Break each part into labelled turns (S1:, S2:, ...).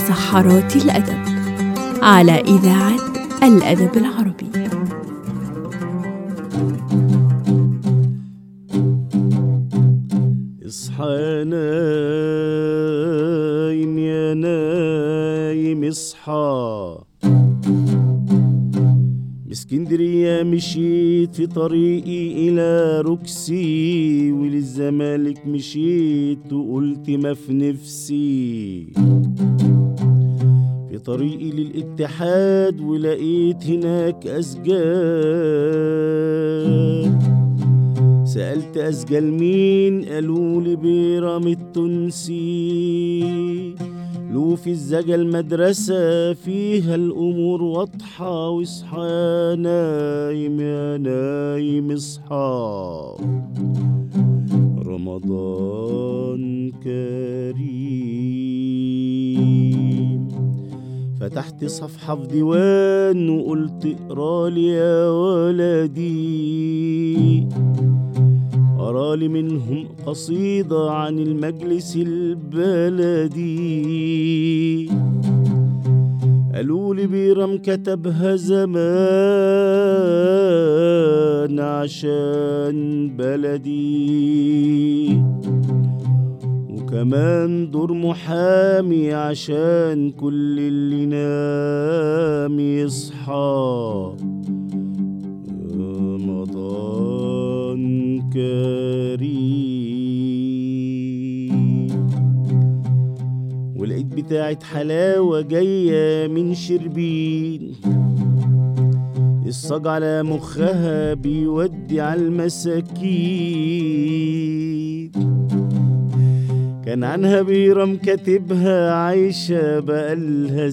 S1: مسحرات الأدب على إذاعة الأدب العربي
S2: اصحى يا نايم يا نايم اصحى باسكندرية مشيت في طريقي إلى روكسي وللزمالك مشيت وقلت ما في نفسي في طريقي للاتحاد ولقيت هناك أسجاد سألت أسجل مين قالوا لي بيرام التونسي له في الزجل مدرسة فيها الأمور واضحة واصحى يا نايم يا نايم اصحى رمضان كريم فتحت صفحة في ديوان وقلت اقرا لي يا ولدي أرالي منهم قصيدة عن المجلس البلدي قالوا لي بيرم كتبها زمان عشان بلدي وكمان دور محامي عشان كل اللي نام يصحى رمضان كريم ولقيت بتاعت حلاوة جاية من شربين الصاج على مخها بيودي على المساكين كان عنها بيرم كاتبها عايشة بقالها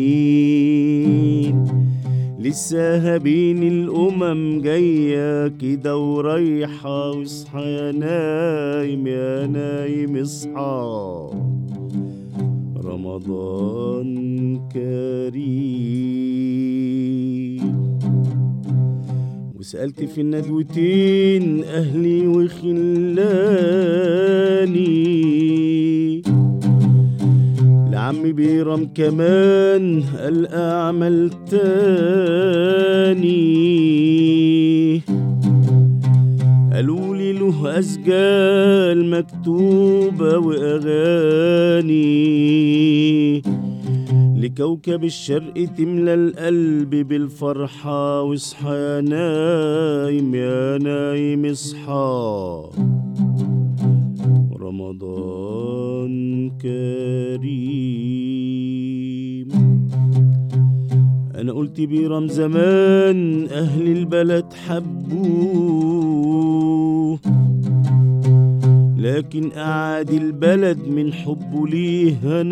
S2: سنين لسه بين الأمم جاية كده ورايحة واصحى يا نايم يا نايم اصحى رمضان كريم وسألت في الندوتين أهلي وخلاني لعمي بيرم كمان قال أعمل تاني قالوا لي له أسجال مكتوبة وأغاني لكوكب الشرق تملى القلب بالفرحة واصحى يا نايم يا نايم اصحى رمضان كريم أنا قلت بيرم زمان أهل البلد حبوه لكن قعد البلد من حبه ليه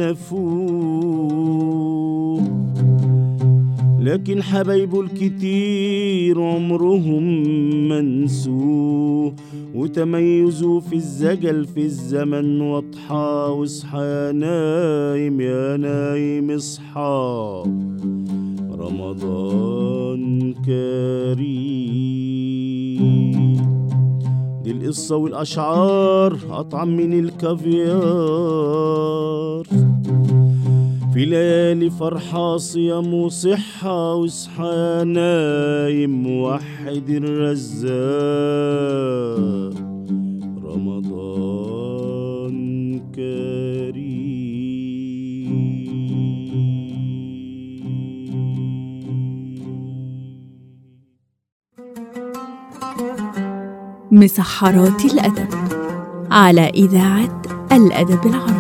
S2: نفوه لكن حبايبه الكتير عمرهم ما نسوه وتميزوا في الزجل في الزمن واضحى واصحى يا نايم يا نايم اصحى رمضان كريم دي القصة والأشعار أطعم من الكافيار في ليالي فرحة صيام وصحة واصحى يا نايم موحد الرزاق رمضان كريم
S1: مسحرات الأدب على إذاعة الأدب العربي